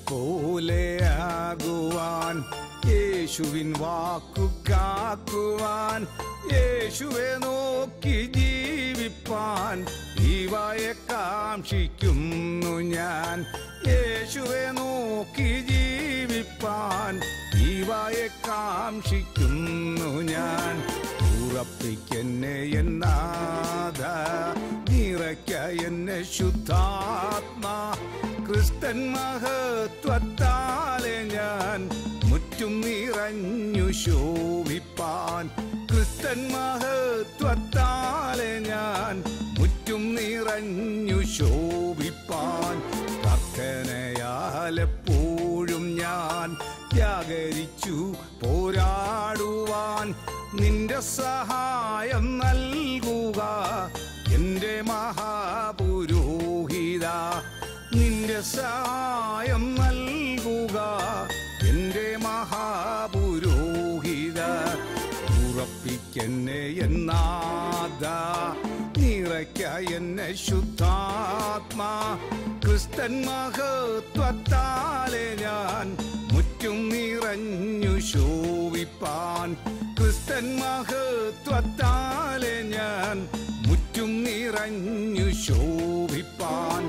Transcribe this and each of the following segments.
പോലെയാകുവാൻ യേശുവിൻ വാക്കു കാക്കുവാൻ യേശുവെ നോക്കി ജീവിപ്പാൻ ജീവായെ കാക്ഷിക്കുന്നു ഞാൻ യേശുവെ നോക്കി ജീവിപ്പാൻ ജീവായെ കാക്ഷിക്കുന്നു ഞാൻ ഉറപ്പിക്കെന്നെ എന്നാഥ നിറയ്ക്ക എന്നെ ശുദ്ധാത്മാ ക്രിസ്തൻ മഹത്വത്താലെ ഞാൻ മുറ്റും നിറഞ്ഞു ശോഭിപ്പാൻ ക്രിസ്തൻ മഹത്വത്താലെ ഞാൻ മുറ്റും നിറഞ്ഞു ശോഭിപ്പാൻ പ്രാർത്ഥനയാലെപ്പോഴും ഞാൻ ജാഗരിച്ചു പോരാടുവാൻ നിന്റെ സഹായം നൽകുക എന്റെ മഹാപുരോഹിത നിന്റെ സഹായം നൽകുക എന്റെ മഹാപുരോഹിത ഉറപ്പിക്കെന്നെ എന്നാദ നിറയ്ക്ക എന്നെ ശുദ്ധാത്മാ ക്രിസ്തൻ മഹത്വത്താലെ ഞാൻ മുറ്റും നിറഞ്ഞു ശോഭിപ്പാൻ ക്രിസ്തൻ മഹത്വത്താലെ ഞാൻ മുറ്റും നിറഞ്ഞു ശോഭിപ്പാൻ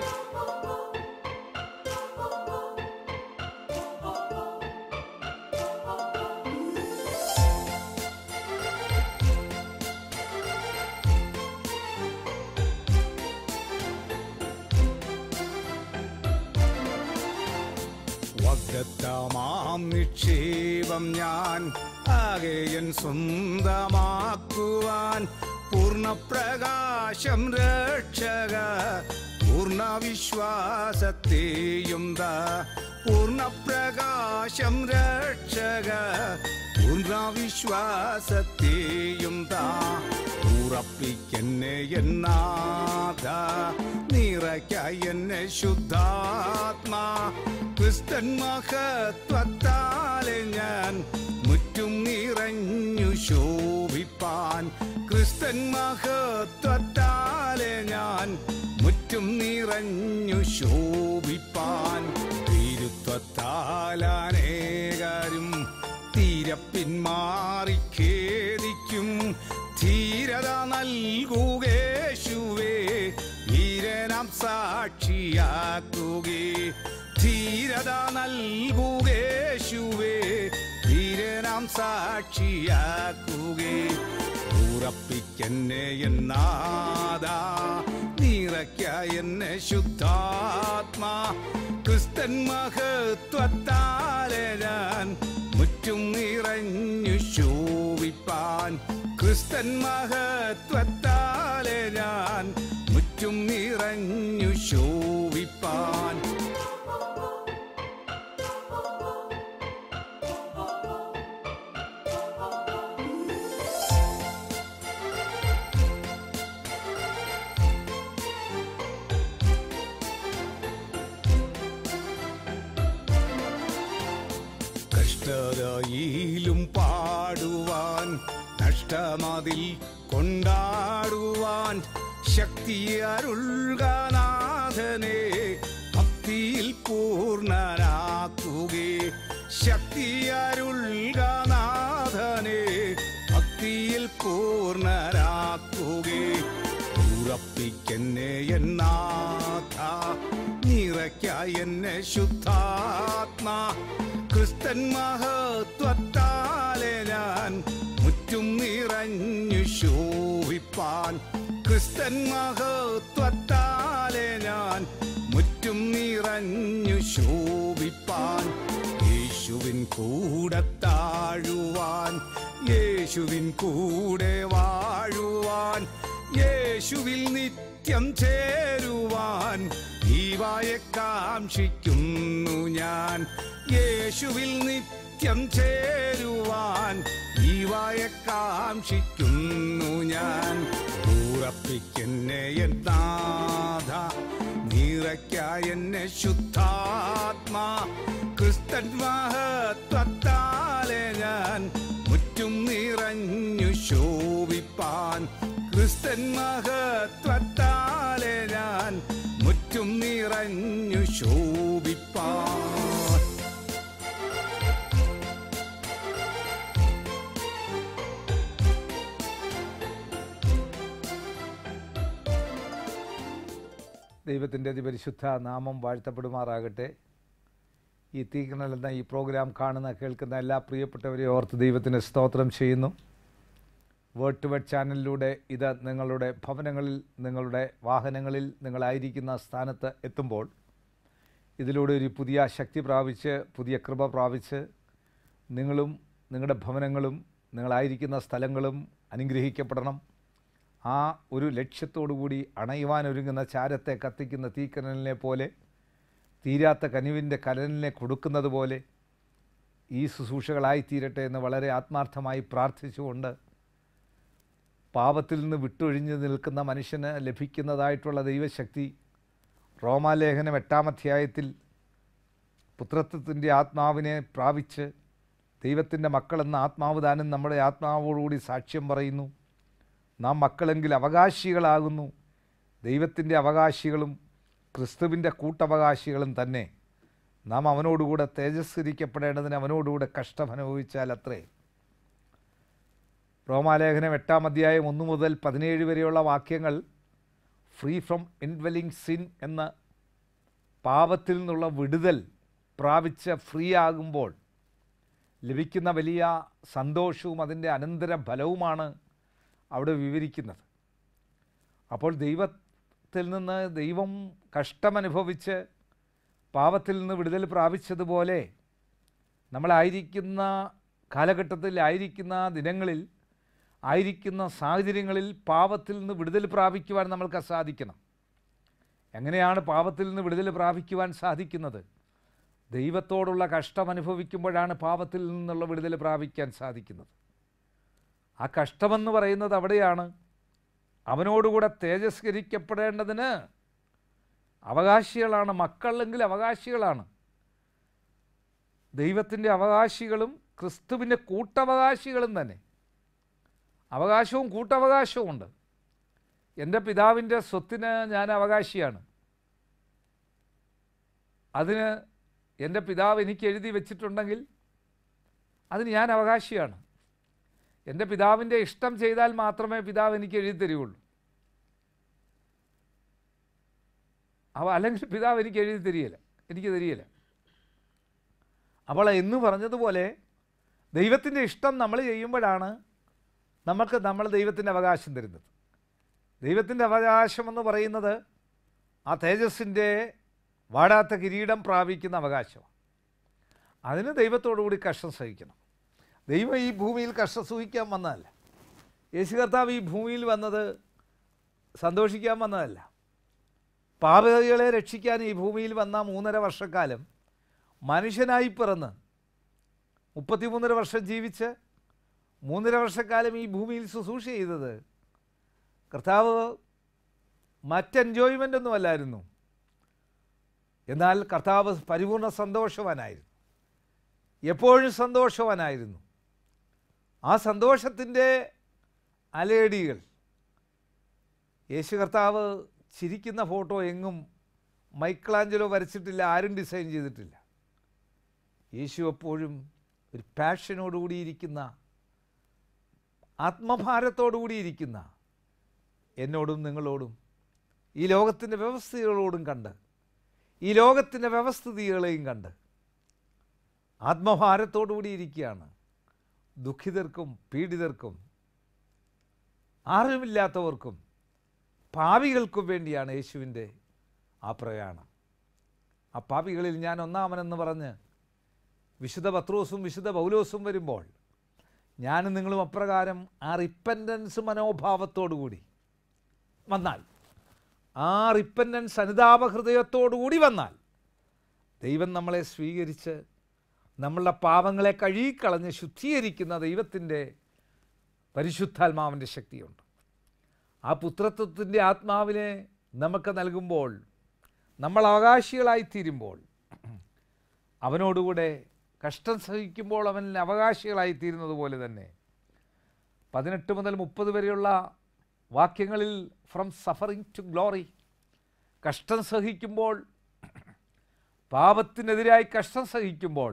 വഗത്തമാം നിക്ഷേപം ഞാൻ ആകെയൻ സ്വന്തമാക്കുവാൻ പൂർണ്ണപ്രകാശം രക്ഷക പൂർണ്ണ വിശ്വാസത്തെയും ദാ പൂർണ്ണപ്രകാശം രക്ഷക പൂർണ്ണ വിശ്വാസത്തെയും താ ഉറപ്പിക്കെന്നെ എന്നാഥ നിറയ്ക്ക എന്നെ ശുദ്ധാത്മാ ക്രിസ്തൻ മഹത്വത്താലെ ഞാൻ മുറ്റും നിറഞ്ഞു ശോഭിപ്പാൻ ക്രിസ്തൻ മഹത്വത്താലെ ഞാൻ മുറ്റും നിറഞ്ഞു ശോഭിപ്പാൻ തിരുത്വത്താലനേകരും തീരപ്പിന്മാറി ഖേദിക്കും ധീരത നൽകുകേശുവേ വീരനാം സാക്ഷിയാക്കുകേ ധീരത നൽകുകേശുവേ വീരനാം സാക്ഷിയാക്കുകേ ഉറപ്പിക്കെന്നെ എന്നാദ നിറയ്ക്ക എന്നെ ശുദ്ധാത്മാ ക്രിസ്തൻ മഹത്വത്താലെ ഞാൻ മുറ്റും നിറഞ്ഞു ശോഭിപ്പാൻ ക്രിസ്തൻ മഹത്വത്താലെ ഞാൻ മുറ്റും നിറഞ്ഞു ശോഭിപ്പാൻ കഷ്ടതയിലും പാടുവാൻ നഷ്ടമതിൽ കൊണ്ടാടുവാൻ ശക്തി അരുൾഗനാഥനെ ഭക്തിയിൽ പൂർണ്ണനാക്കുകേ ശക്തി അരുൾഗനാഥനെ ഭക്തിയിൽ പൂർണ്ണനാക്കുകേ ഉറപ്പിക്കെന്നെ എന്നാഥ നിറയ്ക്ക എന്നെ ശുദ്ധാത്മാ ക്രിസ്തൻ മഹത്വത്താലെ ഞാൻ മുറ്റും നിറഞ്ഞു ശോഭിപ്പാൻ ക്രിസ്തൻ മഹത്വത്താലെ ഞാൻ മുറ്റും നിറഞ്ഞു ശോഭിപ്പാൻ യേശുവിൻ കൂടെ താഴുവാൻ യേശുവിൻ കൂടെ വാഴുവാൻ യേശുവിൽ നിത്യം ചേരുവാൻ ജീവായെ കാക്ഷിക്കുന്നു ഞാൻ യേശുവിൽ നിത്യം ചേരുവാൻ ജീവായെ കാക്ഷിക്കുന്നു ഞാൻ ഉറപ്പിക്കെന്നെ എന്നാഥ നിറയ്ക്ക എന്നെ ശുദ്ധാത്മാ ക്രിസ്തൻ മഹത്വത്താലെ ഞാൻ മുറ്റും നിറഞ്ഞു ശോഭിപ്പാൻ ക്രിസ്തൻ മഹത്വത്താലെ ഞാൻ മുറ്റും നിറഞ്ഞു ശോഭിപ്പാൻ ദൈവത്തിൻ്റെ അതിപരിശുദ്ധ നാമം വാഴ്ത്തപ്പെടുമാറാകട്ടെ ഈ തീക്കണൽ എന്ന ഈ പ്രോഗ്രാം കാണുന്ന കേൾക്കുന്ന എല്ലാ പ്രിയപ്പെട്ടവരെയും ഓർത്ത് ദൈവത്തിന് സ്തോത്രം ചെയ്യുന്നു വേർഡ് ടു വേർഡ് ചാനലിലൂടെ ഇത് നിങ്ങളുടെ ഭവനങ്ങളിൽ നിങ്ങളുടെ വാഹനങ്ങളിൽ നിങ്ങളായിരിക്കുന്ന സ്ഥാനത്ത് എത്തുമ്പോൾ ഇതിലൂടെ ഒരു പുതിയ ശക്തി പ്രാപിച്ച് പുതിയ കൃപ പ്രാപിച്ച് നിങ്ങളും നിങ്ങളുടെ ഭവനങ്ങളും നിങ്ങളായിരിക്കുന്ന സ്ഥലങ്ങളും അനുഗ്രഹിക്കപ്പെടണം ആ ഒരു ലക്ഷ്യത്തോടു കൂടി അണയുവാനൊരുങ്ങുന്ന ചാരത്തെ കത്തിക്കുന്ന തീക്കനലിനെ പോലെ തീരാത്ത കനിവിൻ്റെ കലനിനെ കൊടുക്കുന്നത് പോലെ ഈ ശുശ്രൂഷകളായി തീരട്ടെ എന്ന് വളരെ ആത്മാർത്ഥമായി പ്രാർത്ഥിച്ചുകൊണ്ട് പാപത്തിൽ നിന്ന് വിട്ടൊഴിഞ്ഞ് നിൽക്കുന്ന മനുഷ്യന് ലഭിക്കുന്നതായിട്ടുള്ള ദൈവശക്തി റോമാലേഖനം എട്ടാം അധ്യായത്തിൽ പുത്രത്വത്തിൻ്റെ ആത്മാവിനെ പ്രാപിച്ച് ദൈവത്തിൻ്റെ മക്കളെന്ന ആത്മാവ് താനും നമ്മുടെ ആത്മാവോടുകൂടി സാക്ഷ്യം പറയുന്നു നാം മക്കളെങ്കിൽ അവകാശികളാകുന്നു ദൈവത്തിൻ്റെ അവകാശികളും ക്രിസ്തുവിൻ്റെ കൂട്ടവകാശികളും തന്നെ നാം അവനോടുകൂടെ തേജസ്കരിക്കപ്പെടേണ്ടതിന് അവനോടുകൂടെ കഷ്ടമനുഭവിച്ചാൽ അത്രേ റോമാലേഖനം എട്ടാം അധ്യായം ഒന്ന് മുതൽ പതിനേഴ് വരെയുള്ള വാക്യങ്ങൾ ഫ്രീ ഫ്രം ഇൻവെലിംഗ് സിൻ എന്ന പാപത്തിൽ നിന്നുള്ള വിടുതൽ പ്രാപിച്ച് ഫ്രീ ആകുമ്പോൾ ലഭിക്കുന്ന വലിയ സന്തോഷവും അതിൻ്റെ അനന്തര ഫലവുമാണ് അവിടെ വിവരിക്കുന്നത് അപ്പോൾ ദൈവത്തിൽ നിന്ന് ദൈവം കഷ്ടമനുഭവിച്ച് പാപത്തിൽ നിന്ന് വിടുതൽ പ്രാപിച്ചതുപോലെ നമ്മളായിരിക്കുന്ന കാലഘട്ടത്തിൽ ആയിരിക്കുന്ന ദിനങ്ങളിൽ ആയിരിക്കുന്ന സാഹചര്യങ്ങളിൽ പാപത്തിൽ നിന്ന് വിടുതൽ പ്രാപിക്കുവാൻ നമ്മൾക്ക് സാധിക്കണം എങ്ങനെയാണ് പാപത്തിൽ നിന്ന് വിടുതൽ പ്രാപിക്കുവാൻ സാധിക്കുന്നത് ദൈവത്തോടുള്ള കഷ്ടം അനുഭവിക്കുമ്പോഴാണ് പാപത്തിൽ നിന്നുള്ള വിടുതൽ പ്രാപിക്കാൻ സാധിക്കുന്നത് ആ കഷ്ടമെന്ന് പറയുന്നത് അവിടെയാണ് അവനോടുകൂടെ തേജസ്കരിക്കപ്പെടേണ്ടതിന് അവകാശികളാണ് മക്കളെങ്കിൽ അവകാശികളാണ് ദൈവത്തിൻ്റെ അവകാശികളും ക്രിസ്തുവിൻ്റെ കൂട്ടവകാശികളും തന്നെ അവകാശവും കൂട്ടവകാശവും ഉണ്ട് എൻ്റെ പിതാവിൻ്റെ സ്വത്തിന് ഞാൻ അവകാശിയാണ് അതിന് എൻ്റെ പിതാവ് എനിക്ക് എഴുതി വെച്ചിട്ടുണ്ടെങ്കിൽ അതിന് ഞാൻ അവകാശിയാണ് എൻ്റെ പിതാവിൻ്റെ ഇഷ്ടം ചെയ്താൽ മാത്രമേ പിതാവ് എനിക്ക് എഴുതി തരികയുള്ളൂ അവ അല്ലെങ്കിൽ പിതാവ് എനിക്ക് എഴുതി തരികയില്ല എനിക്ക് തരികയില്ല അപ്പോൾ എന്ന് പറഞ്ഞതുപോലെ ദൈവത്തിൻ്റെ ഇഷ്ടം നമ്മൾ ചെയ്യുമ്പോഴാണ് നമുക്ക് നമ്മൾ ദൈവത്തിൻ്റെ അവകാശം തരുന്നത് ദൈവത്തിൻ്റെ അവകാശം എന്ന് പറയുന്നത് ആ തേജസ്സിൻ്റെ വാടാത്ത കിരീടം പ്രാപിക്കുന്ന അവകാശമാണ് അതിന് ദൈവത്തോടു കൂടി കഷ്ടം സഹിക്കണം ദൈവം ഈ ഭൂമിയിൽ കഷ്ടം സൂഹിക്കാൻ വന്നതല്ല യേശു കർത്താവ് ഈ ഭൂമിയിൽ വന്നത് സന്തോഷിക്കാൻ വന്നതല്ല പാപികളെ രക്ഷിക്കാൻ ഈ ഭൂമിയിൽ വന്ന മൂന്നര വർഷക്കാലം മനുഷ്യനായി പിറന്ന് മുപ്പത്തിമൂന്നര വർഷം ജീവിച്ച് മൂന്നര വർഷക്കാലം ഈ ഭൂമിയിൽ ശുശ്രൂഷ ചെയ്തത് കർത്താവ് മറ്റ് എൻജോയ്മെൻ്റ് ഒന്നുമല്ലായിരുന്നു എന്നാൽ കർത്താവ് പരിപൂർണ സന്തോഷവാനായിരുന്നു എപ്പോഴും സന്തോഷവാനായിരുന്നു ആ സന്തോഷത്തിൻ്റെ അലേടികൾ യേശു കർത്താവ് ചിരിക്കുന്ന ഫോട്ടോ എങ്ങും മൈക്കിളാഞ്ചലോ വരച്ചിട്ടില്ല ആരും ഡിസൈൻ ചെയ്തിട്ടില്ല യേശു എപ്പോഴും ഒരു പാഷനോടുകൂടി ഇരിക്കുന്ന ആത്മഭാരത്തോടുകൂടി ഇരിക്കുന്ന എന്നോടും നിങ്ങളോടും ഈ ലോകത്തിൻ്റെ വ്യവസ്ഥകളോടും കണ്ട് ഈ ലോകത്തിൻ്റെ വ്യവസ്ഥിതികളെയും കണ്ട് ആത്മഭാരത്തോടുകൂടി ഇരിക്കുകയാണ് ദുഃഖിതർക്കും പീഡിതർക്കും ആരുമില്ലാത്തവർക്കും പാപികൾക്കും വേണ്ടിയാണ് യേശുവിൻ്റെ ആ പ്രയാണം ആ പാപികളിൽ ഞാൻ ഒന്നാമനെന്ന് പറഞ്ഞ് വിശുദ്ധ പത്രോസും വിശുദ്ധ പൗലോസും വരുമ്പോൾ ഞാനും നിങ്ങളും അപ്രകാരം ആ റിപ്പൻറ്റൻസ് മനോഭാവത്തോടുകൂടി വന്നാൽ ആ റിപ്പൻറ്റൻസ് അനുതാപ ഹൃദയത്തോടുകൂടി വന്നാൽ ദൈവം നമ്മളെ സ്വീകരിച്ച് നമ്മളുടെ പാവങ്ങളെ കഴുകിക്കളഞ്ഞ് ശുദ്ധീകരിക്കുന്ന ദൈവത്തിൻ്റെ പരിശുദ്ധാത്മാവിൻ്റെ ശക്തിയുണ്ട് ആ പുത്രത്വത്തിൻ്റെ ആത്മാവിനെ നമുക്ക് നൽകുമ്പോൾ നമ്മൾ അവകാശികളായിത്തീരുമ്പോൾ അവനോടുകൂടെ കഷ്ടം സഹിക്കുമ്പോൾ അവൻ അവകാശികളായിത്തീരുന്നത് പോലെ തന്നെ പതിനെട്ട് മുതൽ മുപ്പത് വരെയുള്ള വാക്യങ്ങളിൽ ഫ്രം സഫറിങ് ടു ഗ്ലോറി കഷ്ടം സഹിക്കുമ്പോൾ പാപത്തിനെതിരായി കഷ്ടം സഹിക്കുമ്പോൾ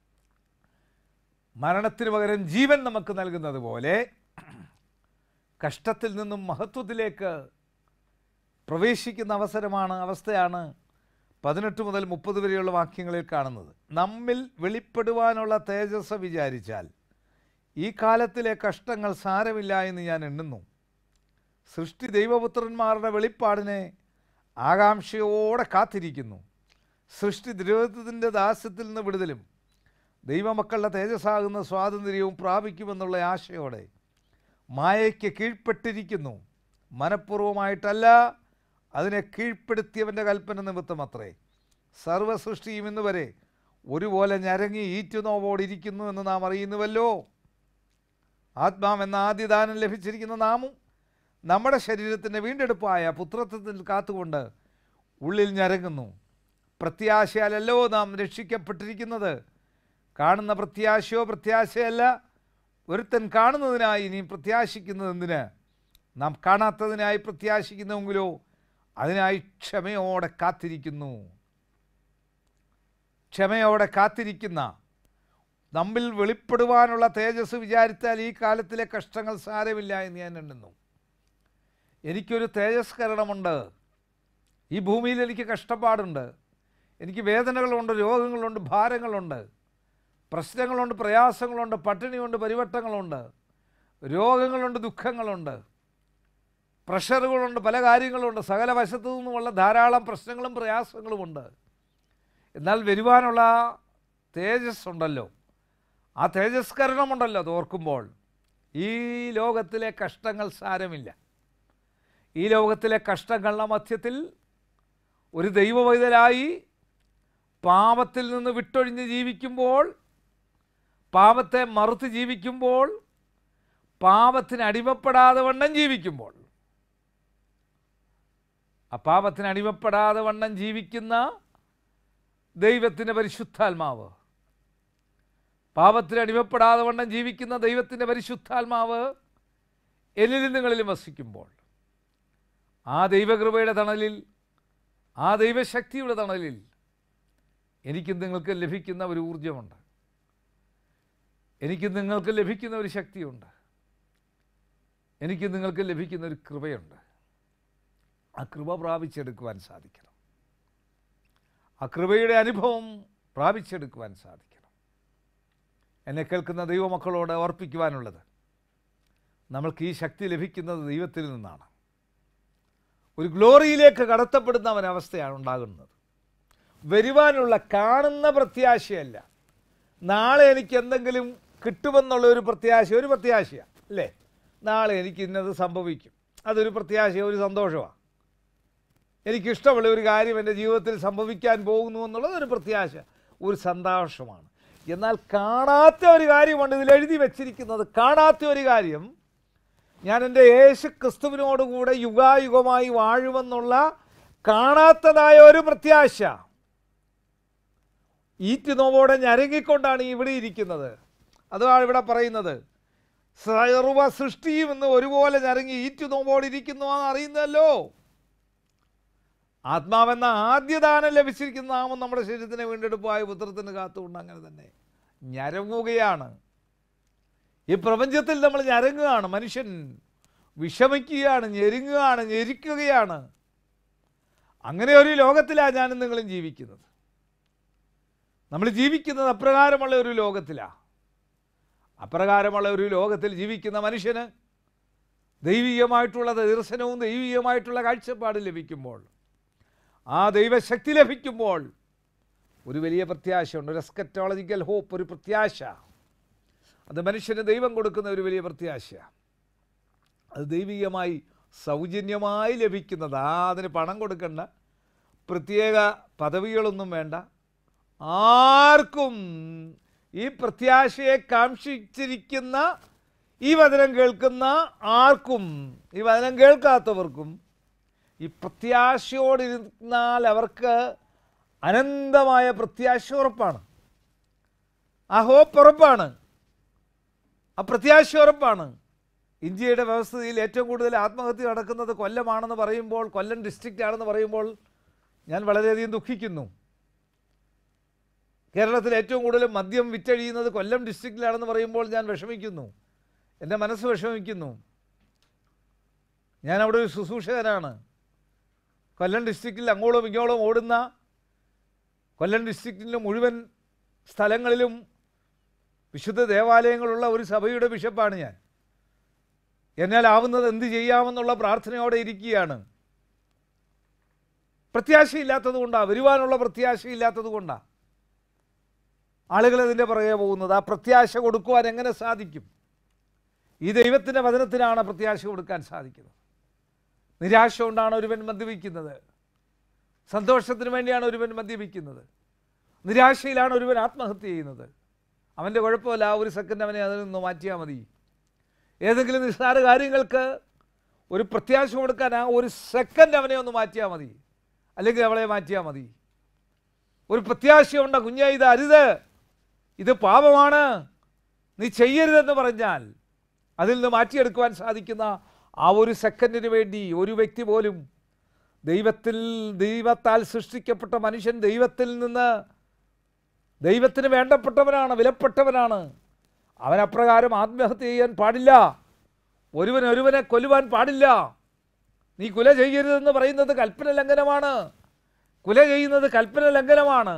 മരണത്തിന് പകരം ജീവൻ നമുക്ക് നൽകുന്നത് പോലെ കഷ്ടത്തിൽ നിന്നും മഹത്വത്തിലേക്ക് പ്രവേശിക്കുന്ന അവസരമാണ് അവസ്ഥയാണ് പതിനെട്ട് മുതൽ മുപ്പത് വരെയുള്ള വാക്യങ്ങളിൽ കാണുന്നത് നമ്മിൽ വെളിപ്പെടുവാനുള്ള തേജസ് വിചാരിച്ചാൽ ഈ കാലത്തിലെ കഷ്ടങ്ങൾ സാരമില്ല എന്ന് ഞാൻ എണ്ണുന്നു സൃഷ്ടി ദൈവപുത്രന്മാരുടെ വെളിപ്പാടിനെ ആകാംക്ഷയോടെ കാത്തിരിക്കുന്നു സൃഷ്ടി ദ്രവത്വത്തിൻ്റെ ദാസ്യത്തിൽ നിന്ന് വിടുതലും ദൈവമക്കളുടെ തേജസ്സാകുന്ന സ്വാതന്ത്ര്യവും പ്രാപിക്കുമെന്നുള്ള ആശയോടെ മായയ്ക്ക് കീഴ്പ്പെട്ടിരിക്കുന്നു മനഃപൂർവ്വമായിട്ടല്ല അതിനെ കീഴ്പ്പെടുത്തിയവൻ്റെ കൽപ്പന നിമിത്തമത്രേ സർവസൃഷ്ടിയും ഇന്ന് വരെ ഒരുപോലെ ഞരങ്ങി ഈറ്റുനോവോടിരിക്കുന്നു എന്ന് നാം അറിയുന്നുവല്ലോ ആത്മാവെന്ന ആദ്യദാനം ലഭിച്ചിരിക്കുന്ന നാമും നമ്മുടെ ശരീരത്തിൻ്റെ വീണ്ടെടുപ്പായ പുത്രത്വത്തിൽ കാത്തുകൊണ്ട് ഉള്ളിൽ ഞരങ്ങുന്നു പ്രത്യാശയാലല്ലോ നാം രക്ഷിക്കപ്പെട്ടിരിക്കുന്നത് കാണുന്ന പ്രത്യാശയോ പ്രത്യാശയല്ല ഒരുത്തൻ കാണുന്നതിനായി ഇനി പ്രത്യാശിക്കുന്നത് എന്തിന് നാം കാണാത്തതിനായി പ്രത്യാശിക്കുന്നുവെങ്കിലോ അതിനായി ക്ഷമയോടെ കാത്തിരിക്കുന്നു ക്ഷമയോടെ കാത്തിരിക്കുന്ന നമ്മിൽ വെളിപ്പെടുവാനുള്ള തേജസ് വിചാരിച്ചാൽ ഈ കാലത്തിലെ കഷ്ടങ്ങൾ സാരമില്ല എന്ന് ഞാൻ എണ്ണുന്നു എനിക്കൊരു തേജസ്കരണമുണ്ട് ഈ ഭൂമിയിൽ എനിക്ക് കഷ്ടപ്പാടുണ്ട് എനിക്ക് വേദനകളുണ്ട് രോഗങ്ങളുണ്ട് ഭാരങ്ങളുണ്ട് പ്രശ്നങ്ങളുണ്ട് പ്രയാസങ്ങളുണ്ട് പട്ടിണിയുണ്ട് പരിവട്ടങ്ങളുണ്ട് രോഗങ്ങളുണ്ട് ദുഃഖങ്ങളുണ്ട് പ്രഷറുകളുണ്ട് പല കാര്യങ്ങളുണ്ട് സകല വശത്തു നിന്നുമുള്ള ധാരാളം പ്രശ്നങ്ങളും പ്രയാസങ്ങളുമുണ്ട് എന്നാൽ വരുവാനുള്ള തേജസ് ഉണ്ടല്ലോ ആ തേജസ്കരണമുണ്ടല്ലോ അത് ഓർക്കുമ്പോൾ ഈ ലോകത്തിലെ കഷ്ടങ്ങൾ സാരമില്ല ഈ ലോകത്തിലെ കഷ്ടങ്ങളുടെ മധ്യത്തിൽ ഒരു ദൈവവൈതലായി പാപത്തിൽ നിന്ന് വിട്ടൊഴിഞ്ഞ് ജീവിക്കുമ്പോൾ പാപത്തെ മറുത്ത് ജീവിക്കുമ്പോൾ പാപത്തിന് അടിമപ്പെടാതെ വണ്ണം ജീവിക്കുമ്പോൾ ആ പാപത്തിന് അടിമപ്പെടാതെ വണ്ണം ജീവിക്കുന്ന ദൈവത്തിൻ്റെ പരിശുദ്ധാത്മാവ് പാപത്തിന് അടിമപ്പെടാതെ വണ്ണം ജീവിക്കുന്ന ദൈവത്തിൻ്റെ പരിശുദ്ധാത്മാവ് എന്നിലും നിങ്ങളിലും വസിക്കുമ്പോൾ ആ ദൈവകൃപയുടെ തണലിൽ ആ ദൈവശക്തിയുടെ തണലിൽ എനിക്കും നിങ്ങൾക്ക് ലഭിക്കുന്ന ഒരു ഊർജമുണ്ട് എനിക്ക് നിങ്ങൾക്ക് ലഭിക്കുന്ന ഒരു ശക്തിയുണ്ട് എനിക്ക് നിങ്ങൾക്ക് ലഭിക്കുന്ന ഒരു കൃപയുണ്ട് ആ കൃപ പ്രാപിച്ചെടുക്കുവാൻ സാധിക്കണം ആ കൃപയുടെ അനുഭവം പ്രാപിച്ചെടുക്കുവാൻ സാധിക്കണം എന്നെ കേൾക്കുന്ന ദൈവമക്കളോട് ഓർപ്പിക്കുവാനുള്ളത് നമ്മൾക്ക് ഈ ശക്തി ലഭിക്കുന്നത് ദൈവത്തിൽ നിന്നാണ് ഒരു ഗ്ലോറിയിലേക്ക് കടത്തപ്പെടുന്ന ഒരവസ്ഥയാണ് ഉണ്ടാകുന്നത് വരുവാനുള്ള കാണുന്ന പ്രത്യാശയല്ല നാളെ എനിക്ക് എന്തെങ്കിലും കിട്ടുമെന്നുള്ള ഒരു പ്രത്യാശ ഒരു പ്രത്യാശയാണ് അല്ലേ നാളെ എനിക്ക് ഇന്നത് സംഭവിക്കും അതൊരു പ്രത്യാശ ഒരു സന്തോഷമാണ് എനിക്കിഷ്ടമുള്ള ഒരു കാര്യം എൻ്റെ ജീവിതത്തിൽ സംഭവിക്കാൻ പോകുന്നു എന്നുള്ളത് ഒരു പ്രത്യാശ ഒരു സന്തോഷമാണ് എന്നാൽ കാണാത്ത ഒരു കാര്യമുണ്ട് ഇതിൽ എഴുതി വച്ചിരിക്കുന്നത് കാണാത്ത ഒരു കാര്യം ഞാൻ എൻ്റെ യേശു ക്രിസ്തുവിനോടുകൂടെ യുഗായുഗമായി വാഴുമെന്നുള്ള കാണാത്തതായ ഒരു പ്രത്യാശ ഈറ്റുനോവോടെ ഞരങ്ങിക്കൊണ്ടാണ് ഈ ഇവിടെ ഇരിക്കുന്നത് അതാണ് ഇവിടെ പറയുന്നത് സർവ സൃഷ്ടിയും എന്ന് ഒരുപോലെ ഞരങ്ങി ഈറ്റുനോവോടെ ഇരിക്കുന്നു എന്ന് അറിയുന്നല്ലോ ആത്മാവെന്ന ആദ്യദാനം ലഭിച്ചിരിക്കുന്ന നാമം നമ്മുടെ ശരീരത്തിന് വീണ്ടെടുപ്പായ പുത്രത്തിന് കാത്തുകൊണ്ട് അങ്ങനെ തന്നെ ഞരങ്ങുകയാണ് ഈ പ്രപഞ്ചത്തിൽ നമ്മൾ ഞരങ്ങുകയാണ് മനുഷ്യൻ വിഷമിക്കുകയാണ് ഞെരുങ്ങുകയാണ് ഞെരിക്കുകയാണ് അങ്ങനെ ഒരു ലോകത്തിലാണ് ഞാനും നിങ്ങളും ജീവിക്കുന്നത് നമ്മൾ ജീവിക്കുന്നത് അപ്രകാരമുള്ള ഒരു ലോകത്തിലാണ് അപ്രകാരമുള്ള ഒരു ലോകത്തിൽ ജീവിക്കുന്ന മനുഷ്യന് ദൈവികമായിട്ടുള്ള ദർശനവും ദൈവികമായിട്ടുള്ള കാഴ്ചപ്പാട് ലഭിക്കുമ്പോൾ ആ ദൈവശക്തി ലഭിക്കുമ്പോൾ ഒരു വലിയ പ്രത്യാശയുണ്ട് ഒരു എസ്കറ്റോളജിക്കൽ ഹോപ്പ് ഒരു പ്രത്യാശ അത് മനുഷ്യന് ദൈവം കൊടുക്കുന്ന ഒരു വലിയ പ്രത്യാശ അത് ദൈവികമായി സൗജന്യമായി ലഭിക്കുന്നത് ആ അതിന് പണം കൊടുക്കേണ്ട പ്രത്യേക പദവികളൊന്നും വേണ്ട ആർക്കും ഈ പ്രത്യാശയെ കാക്ഷിച്ചിരിക്കുന്ന ഈ വചനം കേൾക്കുന്ന ആർക്കും ഈ വചനം കേൾക്കാത്തവർക്കും ഈ പ്രത്യാശയോടിരുന്നാൽ അവർക്ക് അനന്തമായ പ്രത്യാശ ഉറപ്പാണ് ആ ഹോപ്പ് ഉറപ്പാണ് ആ പ്രത്യാശ ഉറപ്പാണ് ഇന്ത്യയുടെ വ്യവസ്ഥയിൽ ഏറ്റവും കൂടുതൽ ആത്മഹത്യ നടക്കുന്നത് കൊല്ലമാണെന്ന് പറയുമ്പോൾ കൊല്ലം ഡിസ്ട്രിക്റ്റ് ആണെന്ന് പറയുമ്പോൾ ഞാൻ വളരെയധികം ദുഃഖിക്കുന്നു കേരളത്തിൽ ഏറ്റവും കൂടുതൽ മദ്യം വിറ്റഴിയുന്നത് കൊല്ലം ഡിസ്ട്രിക്റ്റിലാണെന്ന് പറയുമ്പോൾ ഞാൻ വിഷമിക്കുന്നു എൻ്റെ മനസ്സ് വിഷമിക്കുന്നു ഞാൻ അവിടെ ഒരു ശുശ്രൂഷകനാണ് കൊല്ലം ഡിസ്ട്രിക്റ്റിൽ അങ്ങോളം ഇങ്ങോളം ഓടുന്ന കൊല്ലം ഡിസ്ട്രിക്റ്റിലെ മുഴുവൻ സ്ഥലങ്ങളിലും വിശുദ്ധ ദേവാലയങ്ങളുള്ള ഒരു സഭയുടെ ബിഷപ്പാണ് ഞാൻ എന്നാൽ ആവുന്നത് എന്ത് ചെയ്യാമെന്നുള്ള പ്രാർത്ഥനയോടെ ഇരിക്കുകയാണ് പ്രത്യാശയില്ലാത്തത് കൊണ്ടാണ് വരുവാനുള്ള പ്രത്യാശയില്ലാത്തത് കൊണ്ടാണ് ആളുകൾ അതിൻ്റെ പുറകെ പോകുന്നത് ആ പ്രത്യാശ കൊടുക്കുവാൻ എങ്ങനെ സാധിക്കും ഈ ദൈവത്തിൻ്റെ വചനത്തിനാണ് പ്രത്യാശ കൊടുക്കാൻ സാധിക്കുന്നത് നിരാശ കൊണ്ടാണ് ഒരുവൻ മദ്യപിക്കുന്നത് സന്തോഷത്തിന് വേണ്ടിയാണ് ഒരുവൻ മദ്യപിക്കുന്നത് നിരാശയിലാണ് ഒരുവൻ ആത്മഹത്യ ചെയ്യുന്നത് അവൻ്റെ കുഴപ്പമില്ല ആ ഒരു സെക്കൻഡ് അവനെ അതിൽ നിന്ന് മാറ്റിയാൽ മതി ഏതെങ്കിലും നിസ്സാര കാര്യങ്ങൾക്ക് ഒരു പ്രത്യാശ കൊടുക്കാൻ ആ ഒരു സെക്കൻഡ് അവനെ ഒന്ന് മാറ്റിയാൽ മതി അല്ലെങ്കിൽ അവളെ മാറ്റിയാൽ മതി ഒരു പ്രത്യാശയുണ്ട് കുഞ്ഞെ ഇത് അരുത് ഇത് പാപമാണ് നീ ചെയ്യരുതെന്ന് പറഞ്ഞാൽ അതിൽ നിന്ന് മാറ്റിയെടുക്കുവാൻ സാധിക്കുന്ന ആ ഒരു സെക്കൻഡിന് വേണ്ടി ഒരു വ്യക്തി പോലും ദൈവത്തിൽ ദൈവത്താൽ സൃഷ്ടിക്കപ്പെട്ട മനുഷ്യൻ ദൈവത്തിൽ നിന്ന് ദൈവത്തിന് വേണ്ടപ്പെട്ടവനാണ് വിലപ്പെട്ടവനാണ് അവൻ അപ്രകാരം ആത്മഹത്യ ചെയ്യാൻ പാടില്ല ഒരുവൻ ഒരുവനെ കൊല്ലുവാൻ പാടില്ല നീ കുല ചെയ്യരുതെന്ന് പറയുന്നത് കൽപ്പന ലംഘനമാണ് കുല ചെയ്യുന്നത് കൽപ്പന ലംഘനമാണ്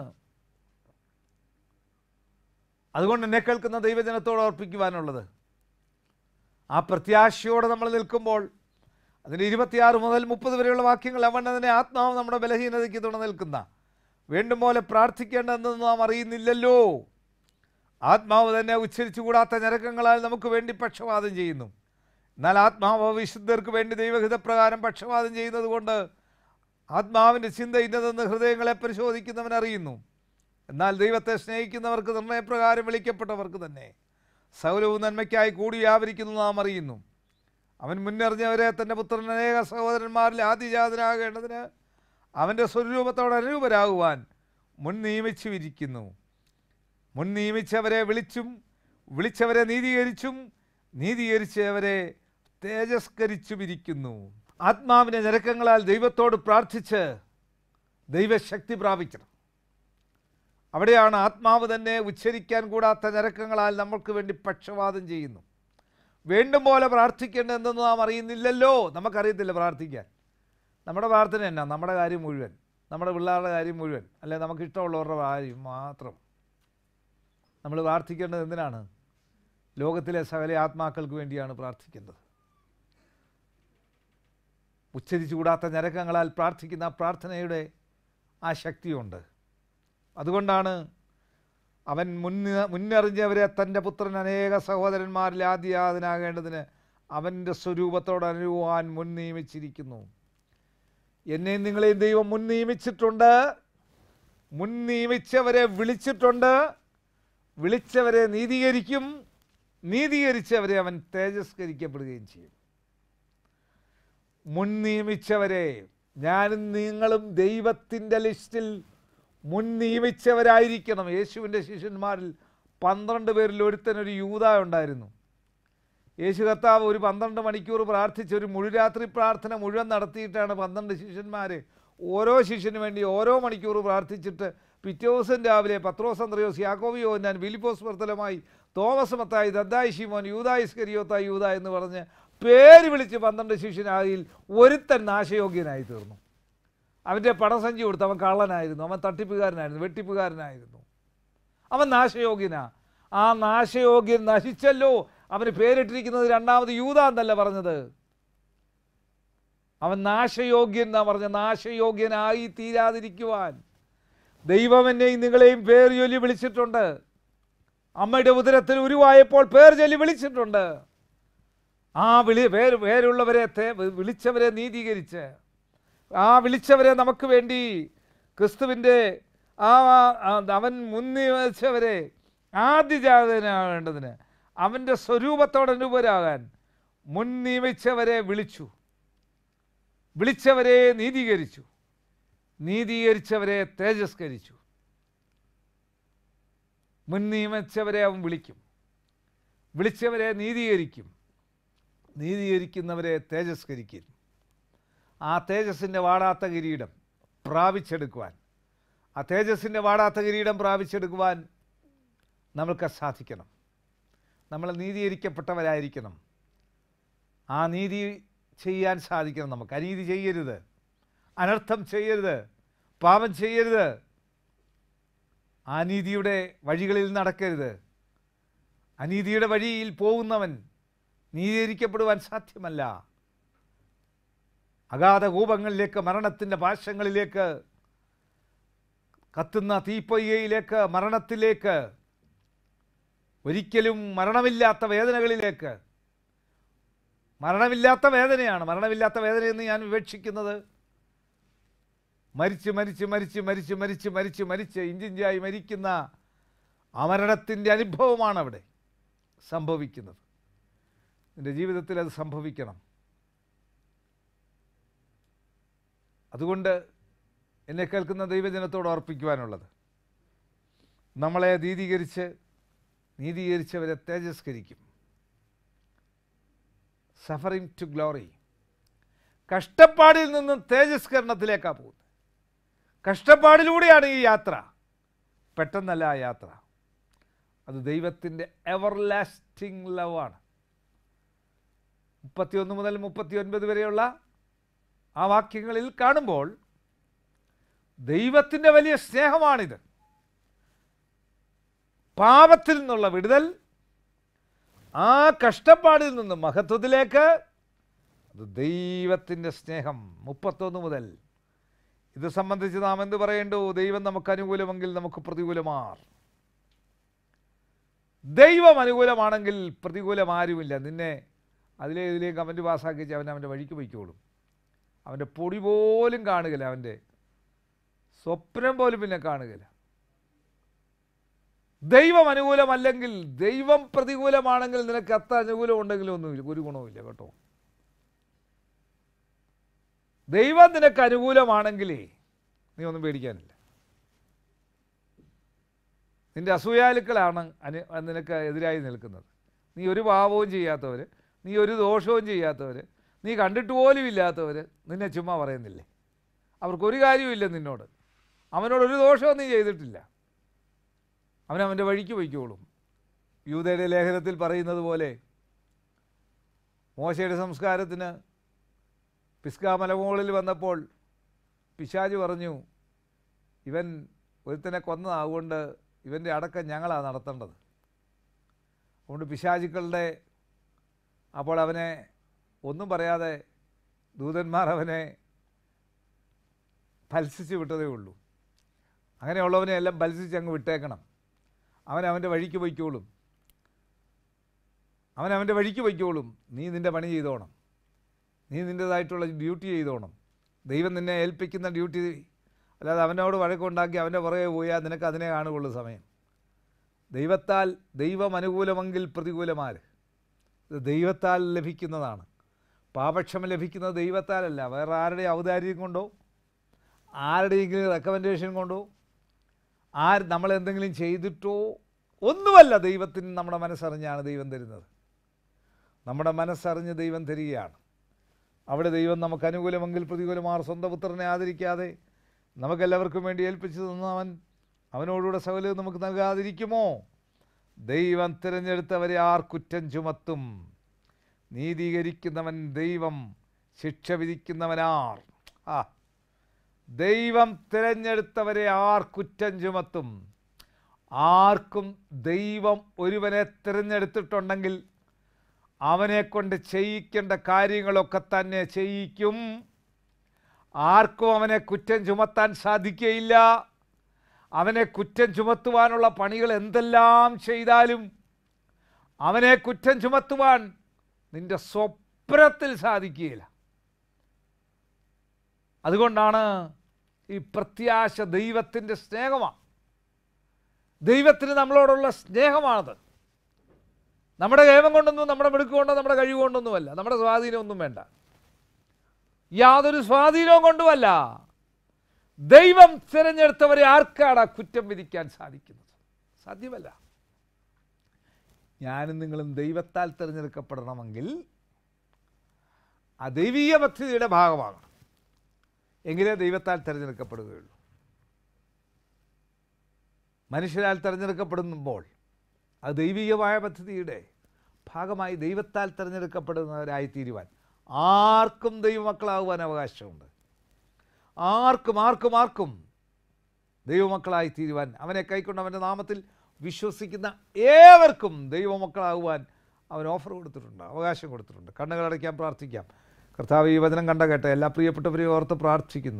അതുകൊണ്ട് എന്നെ കേൾക്കുന്ന ദൈവജനത്തോട് ഓർപ്പിക്കുവാനുള്ളത് ആ പ്രത്യാശയോടെ നമ്മൾ നിൽക്കുമ്പോൾ അതിന് ഇരുപത്തിയാറ് മുതൽ മുപ്പത് വരെയുള്ള വാക്യങ്ങൾ അവൻ അതിനെ ആത്മാവ് നമ്മുടെ ബലഹീനതയ്ക്ക് തുണ നിൽക്കുന്ന വീണ്ടും പോലെ പ്രാർത്ഥിക്കേണ്ടതെന്ന് നാം അറിയുന്നില്ലല്ലോ ആത്മാവ് തന്നെ ഉച്ചരിച്ചുകൂടാത്ത ഞരക്കങ്ങളാൽ നമുക്ക് വേണ്ടി പക്ഷപാതം ചെയ്യുന്നു എന്നാൽ ആത്മാവ് വിശുദ്ധർക്ക് വേണ്ടി ദൈവഹിതപ്രകാരം പക്ഷപാതം ചെയ്യുന്നത് കൊണ്ട് ആത്മാവിൻ്റെ ചിന്ത ഇന്നതെന്ന് ഹൃദയങ്ങളെ പരിശോധിക്കുന്നവൻ അറിയുന്നു എന്നാൽ ദൈവത്തെ സ്നേഹിക്കുന്നവർക്ക് നിർണയപ്രകാരം വിളിക്കപ്പെട്ടവർക്ക് തന്നെ സൗലവും നന്മയ്ക്കായി കൂടി വ്യാപരിക്കുന്നു നാം അറിയുന്നു അവൻ മുന്നറിഞ്ഞവരെ തൻ്റെ പുത്രൻ അനേക സഹോദരന്മാരിൽ ആദിജാതനാകേണ്ടതിന് അവൻ്റെ സ്വരൂപത്തോട് അനുരൂപരാകുവാൻ മുൻ നിയമിച്ചു വിരിക്കുന്നു മുൻ നിയമിച്ചവരെ വിളിച്ചും വിളിച്ചവരെ നീതീകരിച്ചും നീതീകരിച്ചവരെ തേജസ്കരിച്ചും ഇരിക്കുന്നു ആത്മാവിൻ്റെ ഞരക്കങ്ങളാൽ ദൈവത്തോട് പ്രാർത്ഥിച്ച് ദൈവശക്തി പ്രാപിക്കണം അവിടെയാണ് ആത്മാവ് തന്നെ ഉച്ചരിക്കാൻ കൂടാത്ത ഞരക്കങ്ങളാൽ നമ്മൾക്ക് വേണ്ടി പക്ഷപാതം ചെയ്യുന്നു വീണ്ടും പോലെ പ്രാർത്ഥിക്കേണ്ടതെന്ന് നാം അറിയുന്നില്ലല്ലോ നമുക്കറിയത്തില്ല പ്രാർത്ഥിക്കാൻ നമ്മുടെ പ്രാർത്ഥന എന്നാ നമ്മുടെ കാര്യം മുഴുവൻ നമ്മുടെ പിള്ളേരുടെ കാര്യം മുഴുവൻ അല്ലെ നമുക്ക് ഇഷ്ടമുള്ളവരുടെ കാര്യം മാത്രം നമ്മൾ പ്രാർത്ഥിക്കേണ്ടത് എന്തിനാണ് ലോകത്തിലെ സകല ആത്മാക്കൾക്ക് വേണ്ടിയാണ് പ്രാർത്ഥിക്കേണ്ടത് ഉച്ചരിച്ചുകൂടാത്ത ഞരക്കങ്ങളാൽ പ്രാർത്ഥിക്കുന്ന ആ പ്രാർത്ഥനയുടെ ആ ശക്തിയുണ്ട് അതുകൊണ്ടാണ് അവൻ മുന്ന മുന്നറിഞ്ഞവരെ തൻ്റെ പുത്രൻ അനേക സഹോദരന്മാരിൽ ആദ്യാതനാകേണ്ടതിന് അവൻ്റെ സ്വരൂപത്തോട് അനുഭവാൻ മുൻ നിയമിച്ചിരിക്കുന്നു എന്നെയും നിങ്ങളെയും ദൈവം മുൻ നിയമിച്ചിട്ടുണ്ട് മുൻ നിയമിച്ചവരെ വിളിച്ചിട്ടുണ്ട് വിളിച്ചവരെ നീതീകരിക്കും നീതീകരിച്ചവരെ അവൻ തേജസ്കരിക്കപ്പെടുകയും ചെയ്യും മുൻ നിയമിച്ചവരെ ഞാനും നിങ്ങളും ദൈവത്തിൻ്റെ ലിസ്റ്റിൽ മുൻ നിയമിച്ചവരായിരിക്കണം യേശുവിൻ്റെ ശിഷ്യന്മാരിൽ പന്ത്രണ്ട് പേരിൽ ഒരുത്തനൊരു യൂത ഉണ്ടായിരുന്നു യേശു കർത്താവ് ഒരു പന്ത്രണ്ട് മണിക്കൂർ പ്രാർത്ഥിച്ച് ഒരു മുഴുരാത്രി പ്രാർത്ഥന മുഴുവൻ നടത്തിയിട്ടാണ് പന്ത്രണ്ട് ശിഷ്യന്മാർ ഓരോ ശിഷ്യന് വേണ്ടി ഓരോ മണിക്കൂർ പ്രാർത്ഥിച്ചിട്ട് പിറ്റേ ദിവസം രാവിലെ പത്രോസ് അന്ത്രയോസ് യാക്കോബിയോ ഞാൻ ഫിലിപ്പോസ് വർത്തലമായി തോമസ് മത്തായി ദദ്ദായി ഷിമോൻ യൂതായിസ് കരിയോത്തായി യൂത എന്ന് പറഞ്ഞ് പേര് വിളിച്ച് പന്ത്രണ്ട് ശിഷ്യനായിൽ ഒരുത്തൻ നാശയോഗ്യനായി തീർന്നു അവൻ്റെ പണസഞ്ചി കൊടുത്ത് അവൻ കള്ളനായിരുന്നു അവൻ തട്ടിപ്പുകാരനായിരുന്നു വെട്ടിപ്പുകാരനായിരുന്നു അവൻ നാശയോഗ്യനാ ആ നാശയോഗ്യൻ നശിച്ചല്ലോ അവന് പേരിട്ടിരിക്കുന്നത് രണ്ടാമത് യൂത എന്നല്ല പറഞ്ഞത് അവൻ നാശയോഗ്യൻ എന്നാ പറഞ്ഞ നാശയോഗ്യനായി തീരാതിരിക്കുവാൻ ദൈവം എന്നെയും നിങ്ങളെയും പേർ ചൊല്ലി വിളിച്ചിട്ടുണ്ട് അമ്മയുടെ ഉദരത്തിൽ ഉരുവായപ്പോൾ പേർ ചൊല്ലി വിളിച്ചിട്ടുണ്ട് ആ വിളി പേര് പേരുള്ളവരെ തേ- വിളിച്ചവരെ നീതീകരിച്ച് ആ വിളിച്ചവരെ നമുക്ക് വേണ്ടി ക്രിസ്തുവിൻ്റെ ആ ആ, അവൻ മുൻനിവച്ചവരെ ആദ്യജാതനാകേണ്ടതിന് അവൻ്റെ സ്വരൂപത്തോടനുപരാകാൻ മുൻ നിയമിച്ചവരെ വിളിച്ചു വിളിച്ചവരെ നീതീകരിച്ചു നീതീകരിച്ചവരെ തേജസ്കരിച്ചു മുൻ നിയമിച്ചവരെ അവൻ വിളിക്കും വിളിച്ചവരെ നീതീകരിക്കും നീതീകരിക്കുന്നവരെ തേജസ്കരിക്കും ആ തേജസ്സിൻ്റെ വാടാത്ത കിരീടം പ്രാപിച്ചെടുക്കുവാൻ ആ തേജസ്സിൻ്റെ വാടാത്ത കിരീടം പ്രാപിച്ചെടുക്കുവാൻ നമ്മൾക്ക് സാധിക്കണം നമ്മൾ നീതീകരിക്കപ്പെട്ടവരായിരിക്കണം ആ നീതി ചെയ്യാൻ സാധിക്കണം നമുക്ക് അനീതി ചെയ്യരുത് അനർത്ഥം ചെയ്യരുത് പാപം ചെയ്യരുത് അനീതിയുടെ വഴികളിൽ നടക്കരുത് അനീതിയുടെ വഴിയിൽ പോകുന്നവൻ നീതീകരിക്കപ്പെടുവാൻ സാധ്യമല്ല അഗാധ കൂപങ്ങളിലേക്ക് മരണത്തിൻ്റെ പാശങ്ങളിലേക്ക് കത്തുന്ന തീപ്പൊയ്യയിലേക്ക് മരണത്തിലേക്ക് ഒരിക്കലും മരണമില്ലാത്ത വേദനകളിലേക്ക് മരണമില്ലാത്ത വേദനയാണ് മരണമില്ലാത്ത വേദനയെന്ന് ഞാൻ വിവക്ഷിക്കുന്നത് മരിച്ച് മരിച്ച് മരിച്ച് മരിച്ച് മരിച്ച് മരിച്ച് മരിച്ച് ഇഞ്ചിഞ്ചായി മരിക്കുന്ന അമരണത്തിൻ്റെ അനുഭവമാണ് അവിടെ സംഭവിക്കുന്നത് നിൻ്റെ ജീവിതത്തിൽ അത് സംഭവിക്കണം അതുകൊണ്ട് എന്നെ കേൾക്കുന്ന ദൈവജനത്തോട് ഓർപ്പിക്കുവാനുള്ളത് നമ്മളെ നീതീകരിച്ച് നീതീകരിച്ചവരെ തേജസ്കരിക്കും സഫറിങ് ടു ഗ്ലോറി കഷ്ടപ്പാടിൽ നിന്നും തേജസ്കരണത്തിലേക്കാണ് പോകുന്നത് കഷ്ടപ്പാടിലൂടെയാണ് ഈ യാത്ര പെട്ടെന്നല്ല ആ യാത്ര അത് ദൈവത്തിൻ്റെ എവർ ലാസ്റ്റിംഗ് ലവാണ് മുപ്പത്തിയൊന്ന് മുതൽ മുപ്പത്തി ഒൻപത് വരെയുള്ള ആ വാക്യങ്ങളിൽ കാണുമ്പോൾ ദൈവത്തിൻ്റെ വലിയ സ്നേഹമാണിത് പാപത്തിൽ നിന്നുള്ള വിടുതൽ ആ കഷ്ടപ്പാടിൽ നിന്ന് മഹത്വത്തിലേക്ക് അത് ദൈവത്തിൻ്റെ സ്നേഹം മുപ്പത്തൊന്ന് മുതൽ ഇത് സംബന്ധിച്ച് നാം എന്ത് പറയേണ്ടു ദൈവം നമുക്ക് അനുകൂലമെങ്കിൽ നമുക്ക് പ്രതികൂലമാർ ദൈവം അനുകൂലമാണെങ്കിൽ പ്രതികൂലം ആരുമില്ല നിന്നെ അതിലെ ഇതിലെ കമൻറ്റ് പാസ്സാക്കിച്ച് അവൻ അവൻ്റെ വഴിക്ക് പോയിക്കോളും അവൻ്റെ പൊടി പോലും കാണുകയില്ല അവൻ്റെ സ്വപ്നം പോലും പിന്നെ കാണുകയില്ല ദൈവം അനുകൂലമല്ലെങ്കിൽ ദൈവം പ്രതികൂലമാണെങ്കിൽ നിനക്ക് എത്ര അനുകൂലം ഉണ്ടെങ്കിലും ഒന്നുമില്ല ഒരു ഗുണവുമില്ല കേട്ടോ ദൈവം നിനക്ക് അനുകൂലമാണെങ്കിലേ നീ ഒന്നും പേടിക്കാനില്ല നിന്റെ അസൂയാലുക്കളാണ് അനു നിനക്ക് എതിരായി നിൽക്കുന്നത് നീ ഒരു പാപവും ചെയ്യാത്തവർ നീ ഒരു ദോഷവും ചെയ്യാത്തവർ നീ കണ്ടിട്ട് പോലും ഇല്ലാത്തവർ നിന്നെ ചുമ്മാ പറയുന്നില്ലേ അവർക്കൊരു കാര്യവുമില്ല നിന്നോട് അവനോടൊരു ദോഷവും നീ ചെയ്തിട്ടില്ല അവൻ അവൻ്റെ വഴിക്ക് പോയിക്കോളും യൂതയുടെ ലേഖനത്തിൽ പറയുന്നത് പോലെ മോശയുടെ സംസ്കാരത്തിന് പിസ്കാ മലമുകളിൽ വന്നപ്പോൾ പിശാജ് പറഞ്ഞു ഇവൻ ഒരുത്തനെ കൊന്നതാകൊണ്ട് ഇവൻ്റെ അടക്കം ഞങ്ങളാണ് നടത്തേണ്ടത് അതുകൊണ്ട് പിശാചുക്കളുടെ അപ്പോൾ അവനെ ഒന്നും പറയാതെ ദൂതന്മാർ അവനെ ഫത്സിച്ച് വിട്ടതേ ഉള്ളൂ അങ്ങനെയുള്ളവനെ എല്ലാം ഫത്സിച്ച് അങ്ങ് വിട്ടേക്കണം അവൻ അവൻ്റെ വഴിക്ക് പൊയ്ക്കോളും അവൻ അവൻ്റെ വഴിക്ക് പൊയ്ക്കോളും നീ നിൻ്റെ പണി ചെയ്തോണം നീ നിൻ്റേതായിട്ടുള്ള ഡ്യൂട്ടി ചെയ്തോണം ദൈവം നിന്നെ ഏൽപ്പിക്കുന്ന ഡ്യൂട്ടി അല്ലാതെ അവനോട് വഴക്കുണ്ടാക്കി അവൻ്റെ പുറകെ പോയാൽ നിനക്ക് അതിനെ കാണുകയുള്ളൂ സമയം ദൈവത്താൽ ദൈവം അനുകൂലമെങ്കിൽ പ്രതികൂലമാർ ഇത് ദൈവത്താൽ ലഭിക്കുന്നതാണ് പാപക്ഷമ ലഭിക്കുന്നത് ദൈവത്താലല്ല വേറെ ആരുടെ ഔദാര്യം കൊണ്ടോ ആരുടെയെങ്കിലും റെക്കമെൻഡേഷൻ കൊണ്ടോ ആര് നമ്മളെന്തെങ്കിലും ചെയ്തിട്ടോ ഒന്നുമല്ല ദൈവത്തിന് നമ്മുടെ മനസ്സറിഞ്ഞാണ് ദൈവം തരുന്നത് നമ്മുടെ മനസ്സറിഞ്ഞ് ദൈവം തരികയാണ് അവിടെ ദൈവം നമുക്ക് അനുകൂലമെങ്കിൽ പ്രതികൂലമാർ സ്വന്തം പുത്രനെ ആദരിക്കാതെ നമുക്കെല്ലാവർക്കും വേണ്ടി ഏൽപ്പിച്ചു തന്നവൻ അവനോടുകൂടെ സകലവും നമുക്ക് നൽകാതിരിക്കുമോ ദൈവം തിരഞ്ഞെടുത്തവരെ ആർ കുറ്റം ചുമത്തും നീതീകരിക്കുന്നവൻ ദൈവം ശിക്ഷ വിധിക്കുന്നവനാർ ആ ദൈവം തിരഞ്ഞെടുത്തവരെ ആർ കുറ്റം ചുമത്തും ആർക്കും ദൈവം ഒരുവനെ തിരഞ്ഞെടുത്തിട്ടുണ്ടെങ്കിൽ അവനെ കൊണ്ട് ചെയ്യിക്കേണ്ട കാര്യങ്ങളൊക്കെ തന്നെ ചെയ്യിക്കും ആർക്കും അവനെ കുറ്റം ചുമത്താൻ സാധിക്കുകയില്ല അവനെ കുറ്റം ചുമത്തുവാനുള്ള പണികൾ എന്തെല്ലാം ചെയ്താലും അവനെ കുറ്റം ചുമത്തുവാൻ നിന്റെ സ്വപ്നത്തിൽ സാധിക്കുകയില്ല അതുകൊണ്ടാണ് ഈ പ്രത്യാശ ദൈവത്തിൻ്റെ സ്നേഹമാണ് ദൈവത്തിന് നമ്മളോടുള്ള സ്നേഹമാണത് നമ്മുടെ കേമം കൊണ്ടൊന്നും നമ്മുടെ മിടുക്ക് കൊണ്ടോ നമ്മുടെ കഴിവ് കൊണ്ടൊന്നുമല്ല നമ്മുടെ സ്വാധീനമൊന്നും വേണ്ട യാതൊരു സ്വാധീനവും കൊണ്ടുമല്ല ദൈവം തിരഞ്ഞെടുത്തവരെ ആർക്കാണ് ആ കുറ്റം വിധിക്കാൻ സാധിക്കുന്നത് സാധ്യമല്ല ഞാനും നിങ്ങളും ദൈവത്താൽ തിരഞ്ഞെടുക്കപ്പെടണമെങ്കിൽ ആ ദൈവീയ പദ്ധതിയുടെ ഭാഗമാകണം എങ്കിലേ ദൈവത്താൽ തിരഞ്ഞെടുക്കപ്പെടുകയുള്ളൂ മനുഷ്യരാൽ തിരഞ്ഞെടുക്കപ്പെടുമ്പോൾ അത് ദൈവികമായ പദ്ധതിയുടെ ഭാഗമായി ദൈവത്താൽ തിരഞ്ഞെടുക്കപ്പെടുന്നവരായി തീരുവാൻ ആർക്കും ദൈവമക്കളാകുവാൻ അവകാശമുണ്ട് ആർക്കും ആർക്കും ആർക്കും ദൈവമക്കളായി തീരുവാൻ അവനെ കൈക്കൊണ്ട് അവൻ്റെ നാമത്തിൽ വിശ്വസിക്കുന്ന ഏവർക്കും ദൈവമക്കളാകുവാൻ അവൻ ഓഫർ കൊടുത്തിട്ടുണ്ട് അവകാശം കൊടുത്തിട്ടുണ്ട് കണ്ണുകളടയ്ക്കാൻ പ്രാർത്ഥിക്കാം കർത്താവ് ഈ വചനം കണ്ട കേട്ട എല്ലാ പ്രിയപ്പെട്ടവരെയും ഓർത്ത് പ്രാർത്ഥിക്കുന്നു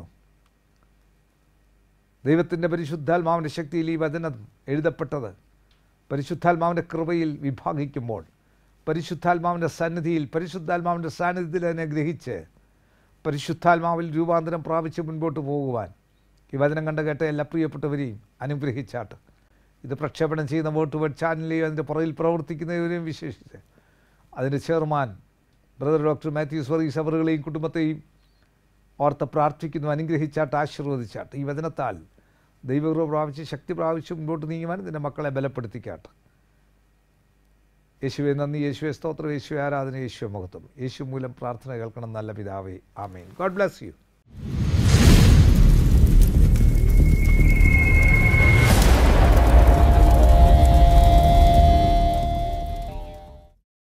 ദൈവത്തിൻ്റെ പരിശുദ്ധാത്മാവിൻ്റെ ശക്തിയിൽ ഈ വചനം എഴുതപ്പെട്ടത് പരിശുദ്ധാത്മാവിൻ്റെ കൃപയിൽ വിഭാഗിക്കുമ്പോൾ പരിശുദ്ധാത്മാവിൻ്റെ സന്നിധിയിൽ പരിശുദ്ധാത്മാവിൻ്റെ സാന്നിധ്യത്തിൽ അതിനെ ഗ്രഹിച്ച് പരിശുദ്ധാത്മാവിൽ രൂപാന്തരം പ്രാപിച്ച് മുൻപോട്ട് പോകുവാൻ ഈ വചനം കണ്ട കേട്ട എല്ലാ പ്രിയപ്പെട്ടവരെയും അനുഗ്രഹിച്ചാട്ട് ഇത് പ്രക്ഷേപണം ചെയ്യുന്ന വോട്ട് വേഡ് ചാനലിലെയും അതിൻ്റെ പുറകിൽ പ്രവർത്തിക്കുന്നവരെയും വിശേഷിച്ച് അതിൻ്റെ chairman brother doctor Mathews Varghese അവറുകളെയും കുടുംബത്തെയും ഓർത്ത് പ്രാർത്ഥിക്കുന്നു അനുഗ്രഹിച്ചാട്ട് ആശീർവദിച്ചാട്ട് ഈ വചനത്താൽ ദൈവകൃപ പ്രാപിച്ച് ശക്തി പ്രാപിച്ച് മുൻപോട്ട് നീങ്ങുവാൻ നിൻ്റെ മക്കളെ ബലപ്പെടുത്തിക്കാട്ട് യേശുവെ നന്ദി യേശുവെ സ്തോത്രം യേശുവെ ആരാധന യേശുവെ മഹത്വം യേശു മൂലം പ്രാർത്ഥന കേൾക്കണം നല്ല പിതാവേ ആമേൻ ഗോഡ് ബ്ലെസ് യു